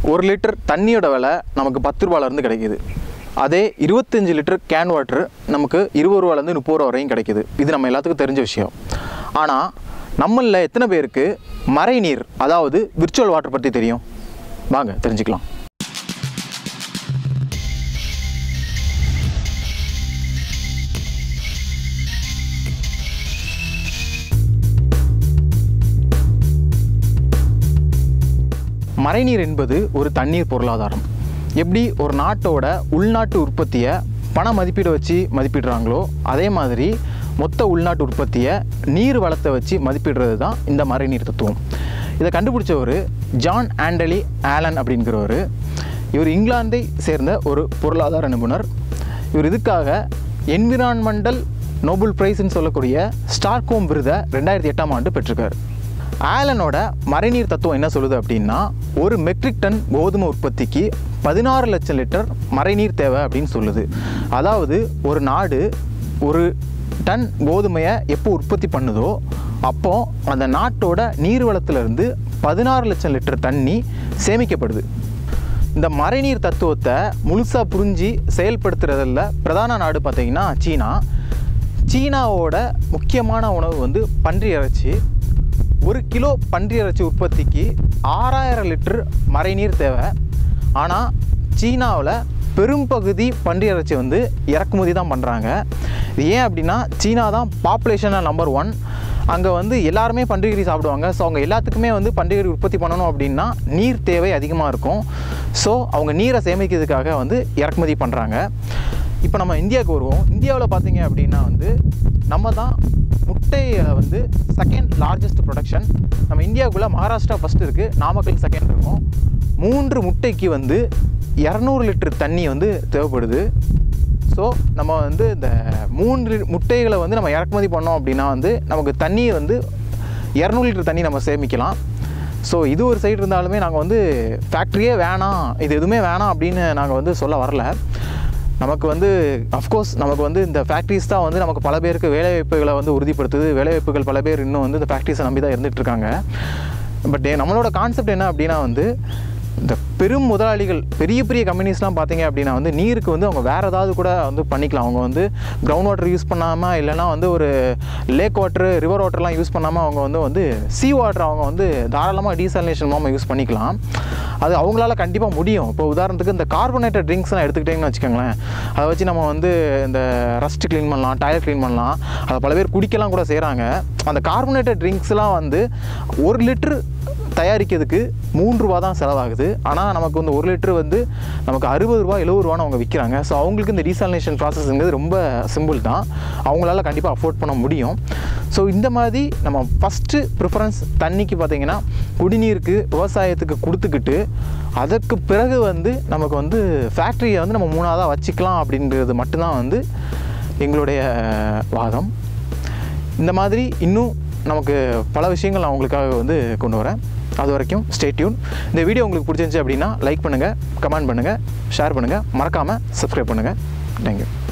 ஒரு லிட்டர் தண்ணியோட விலை நமக்கு பத்து ரூபாலேருந்து கிடைக்கிது அதே இருபத்தஞ்சி லிட்டர் கேன் வாட்டர் நமக்கு இருபது ரூபாலேருந்து முப்பது ரூபா வரையும் கிடைக்குது இது நம்ம எல்லாத்துக்கும் தெரிஞ்ச விஷயம் ஆனால் நம்மளில் எத்தனை பேருக்கு மறைநீர் அதாவது விர்ச்சுவல் வாட்டர் பற்றி தெரியும் வாங்க தெரிஞ்சுக்கலாம் மழைநீர் என்பது ஒரு தண்ணீர் பொருளாதாரம் எப்படி ஒரு நாட்டோட உள்நாட்டு உற்பத்தியை பண மதிப்பீடு வச்சு மதிப்பிடுறாங்களோ அதே மாதிரி மொத்த உள்நாட்டு உற்பத்தியை நீர் வளத்தை வச்சு மதிப்பிடுறது தான் இந்த மறைநீர் தத்துவம் இதை கண்டுபிடிச்சவர் ஜான் ஆண்டலி ஆலன் அப்படிங்கிறவர் இவர் இங்கிலாந்தை சேர்ந்த ஒரு பொருளாதார நிபுணர் இவர் இதுக்காக என்விரான்மெண்டல் நோபல் பிரைஸ்ன்னு சொல்லக்கூடிய ஸ்டார்கோம் விருதை ரெண்டாயிரத்தி எட்டாம் ஆண்டு பெற்றிருக்கார் ஆலனோட மறைநீர் தத்துவம் என்ன சொல்லுது அப்படின்னா ஒரு மெட்ரிக் டன் கோதுமை உற்பத்திக்கு பதினாறு லட்சம் லிட்டர் மறைநீர் தேவை அப்படின்னு சொல்லுது அதாவது ஒரு நாடு ஒரு டன் கோதுமையை எப்போ உற்பத்தி பண்ணுதோ அப்போ அந்த நாட்டோட நீர்வளத்திலிருந்து பதினாறு லட்சம் லிட்டர் தண்ணி சேமிக்கப்படுது இந்த மறைநீர் தத்துவத்தை முழுசாக புரிஞ்சு செயல்படுத்துறதில் பிரதான நாடு பார்த்திங்கன்னா சீனா சீனாவோட முக்கியமான உணவு வந்து பன்றி இறைச்சி ஒரு கிலோ பன்றி இறைச்சி உற்பத்திக்கு ஆறாயிரம் லிட்டர் மறைநீர் தேவை ஆனால் சீனாவில் பெரும்பகுதி பன்றி இறைச்சி வந்து இறக்குமதி தான் பண்ணுறாங்க இது ஏன் அப்படின்னா சீனா தான் பாப்புலேஷனில் நம்பர் ஒன் அங்கே வந்து எல்லாருமே பன்றிகறி சாப்பிடுவாங்க ஸோ அவங்க எல்லாத்துக்குமே வந்து பன்றிகறி உற்பத்தி பண்ணணும் அப்படின்னா நீர் தேவை அதிகமாக இருக்கும் ஸோ அவங்க நீரை சேமிக்கிறதுக்காக வந்து இறக்குமதி பண்ணுறாங்க இப்போ நம்ம இந்தியாவுக்கு வருவோம் இந்தியாவில் பார்த்தீங்க அப்படின்னா வந்து நம்ம தான் முட்டையை வந்து செகண்ட் லார்ஜஸ்ட் ப்ரொடக்ஷன் நம்ம இந்தியாவுக்குள்ளே மகாராஷ்டிரா ஃபஸ்ட் இருக்குது நாமக்கல் செகண்ட் இருக்கும் மூன்று முட்டைக்கு வந்து இரநூறு லிட்டர் தண்ணி வந்து தேவைப்படுது ஸோ நம்ம வந்து இந்த மூன்று முட்டைகளை வந்து நம்ம இறக்குமதி பண்ணோம் அப்படின்னா வந்து நமக்கு தண்ணி வந்து இரநூறு லிட்டர் தண்ணி நம்ம சேமிக்கலாம் ஸோ இது ஒரு சைடு இருந்தாலுமே நாங்கள் வந்து ஃபேக்ட்ரியே வேணாம் இது எதுவுமே வேணாம் அப்படின்னு நாங்கள் வந்து சொல்ல வரல நமக்கு வந்து அஃப்கோர்ஸ் நமக்கு வந்து இந்த ஃபேக்ட்ரிஸ் தான் வந்து நமக்கு பல பேருக்கு வேலைவாய்ப்புகளை வந்து உறுதிப்படுத்துது வேலைவாய்ப்புகள் பல பேர் இன்னும் வந்து இந்த ஃபேக்ட்ரிஸை நம்பி தான் இருந்துகிட்டு இருக்காங்க பட் நம்மளோட கான்செப்ட் என்ன அப்படின்னா வந்து இந்த பெரும் முதலாளிகள் பெரிய பெரிய கம்பெனிஸ்லாம் பார்த்தீங்க அப்படின்னா வந்து நீருக்கு வந்து அவங்க வேறு ஏதாவது கூட வந்து பண்ணிக்கலாம் அவங்க வந்து கிரவுண்ட் வாட்டர் யூஸ் பண்ணாமல் இல்லைனா வந்து ஒரு லேக் வாட்டர் ரிவர் வாட்டர்லாம் யூஸ் பண்ணாமல் அவங்க வந்து வந்து சீ வாட்டர் அவங்க வந்து தாராளமாக டீசாலினேஷன் மூலமாக யூஸ் பண்ணிக்கலாம் அது அவங்களால கண்டிப்பாக முடியும் இப்போ உதாரணத்துக்கு இந்த கார்பனேட்டட் ட்ரிங்க்ஸ்லாம் எடுத்துக்கிட்டிங்கன்னு வச்சுக்கோங்களேன் அதை வச்சு நம்ம வந்து இந்த ரஸ்ட் க்ளீன் பண்ணலாம் டாய்லெட் க்ளீன் பண்ணலாம் அதை பல பேர் குடிக்கலாம் கூட செய்கிறாங்க அந்த கார்பனேட்டட் ட்ரிங்க்ஸ்லாம் வந்து ஒரு லிட்டர் தயாரிக்கிறதுக்கு மூன்று ரூபா தான் செலவாகுது ஆனால் நமக்கு வந்து ஒரு லிட்டர் வந்து நமக்கு அறுபது ரூபா எழுபது ரூபான்னு அவங்க விற்கிறாங்க ஸோ அவங்களுக்கு இந்த டீசாலினேஷன் ப்ராசஸ்ங்கிறது ரொம்ப சிம்பிள் தான் அவங்களால கண்டிப்பாக அஃபோர்ட் பண்ண முடியும் ஸோ இந்த மாதிரி நம்ம ஃபஸ்ட்டு ப்ரிஃபரன்ஸ் தண்ணிக்கு பார்த்திங்கன்னா குடிநீருக்கு விவசாயத்துக்கு கொடுத்துக்கிட்டு அதற்கு பிறகு வந்து நமக்கு வந்து ஃபேக்ட்ரியை வந்து நம்ம மூணாவதாக வச்சுக்கலாம் அப்படிங்கிறது மட்டும்தான் வந்து எங்களுடைய வாதம் இந்த மாதிரி இன்னும் நமக்கு பல விஷயங்கள் நான் உங்களுக்காக வந்து கொண்டு வரேன் அது வரைக்கும் ஸ்டேட்யூன் இந்த வீடியோ உங்களுக்கு பிடிச்சிருந்துச்சி அப்படின்னா லைக் பண்ணுங்கள் கமெண்ட் பண்ணுங்கள் ஷேர் பண்ணுங்கள் மறக்காமல் சப்ஸ்கிரைப் பண்ணுங்கள் தேங்க்யூ